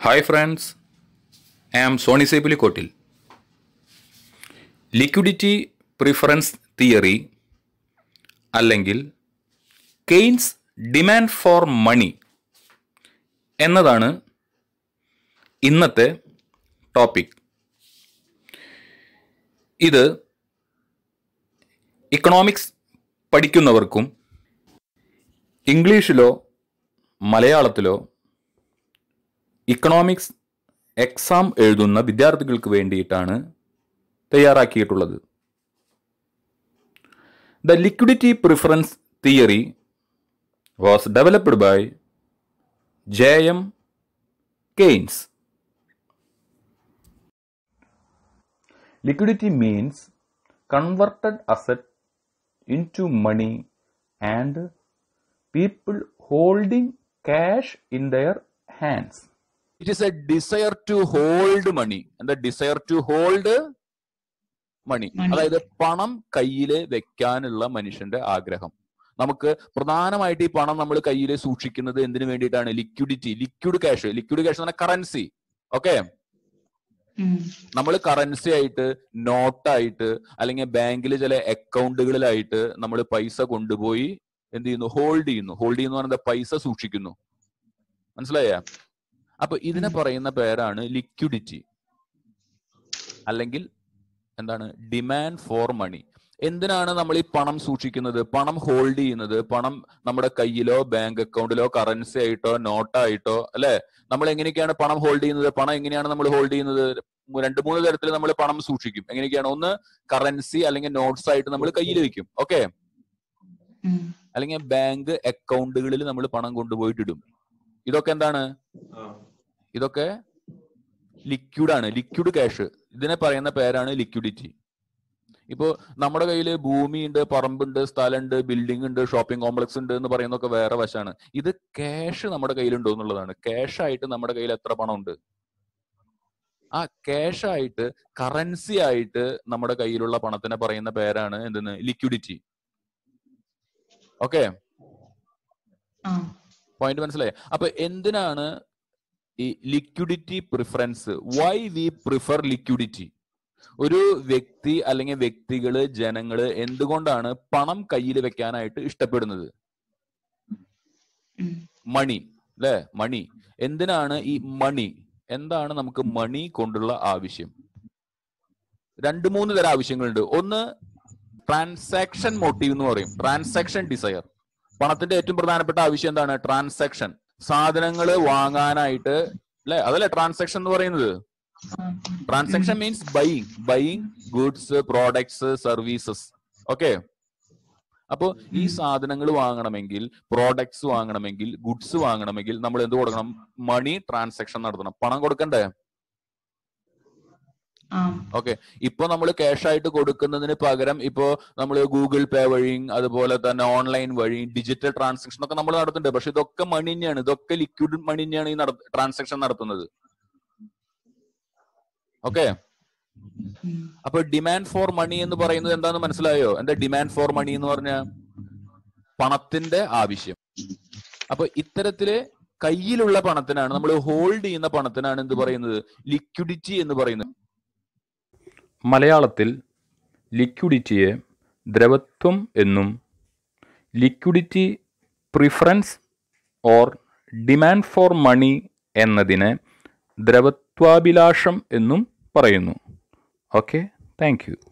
Hi friends I am Soni സേബുലിക്കോട്ടിൽ liquidity preference theory അല്ലെങ്കിൽ Keynes demand for money എന്നതാണ് ഇന്നത്തെ ടോപ്പിക് ഇത് ഇക്കണോമിക്സ് പഠിക്കുന്നവർക്കും ഇംഗ്ലീഷിലോ മലയാളത്തിലോ ഇക്കണോമിക്സ് എക്സാം എഴുതുന്ന വിദ്യാർത്ഥികൾക്ക് വേണ്ടിയിട്ടാണ് തയ്യാറാക്കിയിട്ടുള്ളത് the liquidity preference theory was developed by J M Keynes Liquidity means converted asset into money and people holding cash in their hands. It is a desire to hold money എന്താ desire to hold money Money. അതായത് പണം കയ്യിൽ വെക്കാനുള്ള മനുഷ്യന്റെ ആഗ്രഹം നമുക്ക് പ്രധാനമായിട്ട് ഈ പണം നമ്മൾ കയ്യിൽ സൂക്ഷിക്കുന്നത് എന്തിനു വേണ്ടിയിട്ടാണ് liquidity liquid cash liquid cash എന്ന് പറഞ്ഞാൽ കറൻസി ഓക്കെ നമ്മൾ കറൻസി ആയിട്ട് നോട്ടായിട്ട് അല്ലെങ്കിൽ ബാങ്കിൽ ചില അക്കൗണ്ടുകളിലായിട്ട് നമ്മൾ പൈസ കൊണ്ടുപോയി എന്ത് ചെയ്യുന്നു ഹോൾഡ് ചെയ്യുന്നു ഹോൾഡ് ചെയ്യുന്നു പറഞ്ഞാൽ പൈസ സൂക്ഷിക്കുന്നു മനസ്സിലായ അപ്പൊ ഇതിനെ ഉം. പറയുന്ന പേരാണ് ലിക്വിഡിറ്റി അല്ലെങ്കിൽ എന്താണ് ഡിമാൻഡ് ഫോർ മണി എന്തിനാണ് നമ്മൾ ഈ പണം സൂക്ഷിക്കുന്നത് പണം ഹോൾഡ് ചെയ്യുന്നത് പണം നമ്മുടെ കയ്യിലോ ബാങ്ക് അക്കൗണ്ടിലോ കറൻസി ആയിട്ടോ നോട്ടായിട്ടോ അല്ലെ നമ്മൾ എങ്ങനെയൊക്കെയാണ് പണം ഹോൾഡ് ചെയ്യുന്നത് പണം എങ്ങനെയാണ് നമ്മൾ ഹോൾഡ് ചെയ്യുന്നത് മു- രണ്ട് മൂന്ന് തരത്തിൽ നമ്മൾ പണം സൂക്ഷിക്കും എങ്ങനെയൊക്കെയാണ് ഒന്ന് കറൻസി അല്ലെങ്കിൽ നോട്ട്സ് ആയിട്ട് നമ്മൾ കയ്യിൽ വെക്കും ഓക്കെ അല്ലെങ്കിൽ ബാങ്ക് അക്കൗണ്ടുകളിൽ നമ്മൾ പണം കൊണ്ടുപോയിട്ട് ഇടും ഇതൊക്കെ എന്താണ് ഇതൊക്കെ ലിക്വിഡ് ആണ് ലിക്വിഡ് ക്യാഷ് ഇതിനെ പറയുന്ന പേരാണ് ലിക്വിഡിറ്റി ഇപ്പോ നമ്മുടെ കയ്യിൽ ഭൂമിയുണ്ട് പറമ്പുണ്ട് സ്ഥലമുണ്ട് ബിൽഡിംഗ് ഉണ്ട് ഷോപ്പിംഗ് കോംപ്ലക്സ് ഉണ്ട് എന്ന് പറയുന്നതൊക്കെ വേറെ വശമാണ് ഇത് ക്യാഷ് നമ്മുടെ കയ്യിലുണ്ടോ എന്നുള്ളതാണ് ക്യാഷ് ആയിട്ട് നമ്മുടെ കയ്യിൽ എത്ര പണം ഉണ്ട് ആ ക്യാഷ് ആയിട്ട് കറൻസി ആയിട്ട് നമ്മുടെ കയ്യിലുള്ള പണത്തിനെ പറയുന്ന പേരാണ് എന്തെന്ന് ലിക്വിഡിറ്റി ഓക്കെ പോയിന്റ് മനസ്സിലായി അപ്പൊ എന്തിനാണ് ഈ liquidity preference why we prefer liquidity ഒരു വ്യക്തി അല്ലെങ്കിൽ വ്യക്തികള് ജനങ്ങള് എന്തുകൊണ്ടാണ് പണം കയ്യിൽ വെക്കാനായിട്ട് ഇഷ്ടപ്പെടുന്നത് മണി അല്ലെ മണി എന്തിനാണ് ഈ മണി എന്താണ് നമുക്ക് മണി കൊണ്ടുള്ള ആവശ്യം രണ്ട് മൂന്ന് തരം ആവശ്യങ്ങളുണ്ട് ഒന്ന് ട്രാൻസാക്ഷൻ മോട്ടീവ് എന്ന് പറയും ട്രാൻസാക്ഷൻ ഡിസയർ പണത്തിന്റെ ഏറ്റവും പ്രധാനപ്പെട്ട ആവശ്യം എന്താണ് ട്രാൻസാക്ഷൻ സാധനങ്ങൾ വാങ്ങാനായിട്ട് അല്ലെ അതല്ലേ ട്രാൻസാക്ഷൻ എന്ന് പറയുന്നത് transaction means buying buying goods products services okay അപ്പോ ഈ സാധനങ്ങൾ വാങ്ങണമെങ്കിൽ പ്രോഡക്ട്സ് വാങ്ങണമെങ്കിൽ ഗുഡ്സ് വാങ്ങണമെങ്കിൽ നമ്മൾ എന്ത് കൊടുക്കണം മണി ട്രാൻസാക്ഷൻ നടത്തണം പണം കൊടുക്കണ്ടേ ഓക്കെ ഇപ്പൊ നമ്മൾ ക്യാഷ് ആയിട്ട് കൊടുക്കുന്നതിന് പകരം ഇപ്പോ നമ്മൾ ഗൂഗിൾ പേ വഴിയും അതുപോലെ തന്നെ ഓൺലൈൻ വഴി ഡിജിറ്റൽ ട്രാൻസാക്ഷൻ ഒക്കെ നമ്മൾ നടത്തുന്നുണ്ട് പക്ഷെ ഇതൊക്കെ മണി തന്നെയാണ് ഇതൊക്കെ ലിക്വിഡ് മണി തന്നെയാണ് ഈ ട്രാൻസാക്ഷൻ നടത്തുന്നത് ഓക്കെ അപ്പൊ ഡിമാൻഡ് ഫോർ മണി എന്ന് പറയുന്നത് എന്താന്ന് മനസ്സിലായോ എന്താ ഡിമാൻഡ് ഫോർ മണി എന്ന് പറഞ്ഞ പണത്തിന്റെ ആവശ്യം അപ്പൊ ഇത്തരത്തില് കയ്യിലുള്ള പണത്തിനാണ് നമ്മൾ ഹോൾഡ് ചെയ്യുന്ന പണത്തിനാണ് എന്ത് പറയുന്നത് ലിക്വിഡിറ്റി എന്ന് പറയുന്നത് മലയാളത്തിൽ ലിക്വിഡിറ്റിയെ ദ്രവത്വം എന്നും liquidity preference or demand for money എന്നതിനെ ദ്രവത്വാഭിലാഷം എന്നും പറയുന്നു ഓക്കെ താങ്ക് യു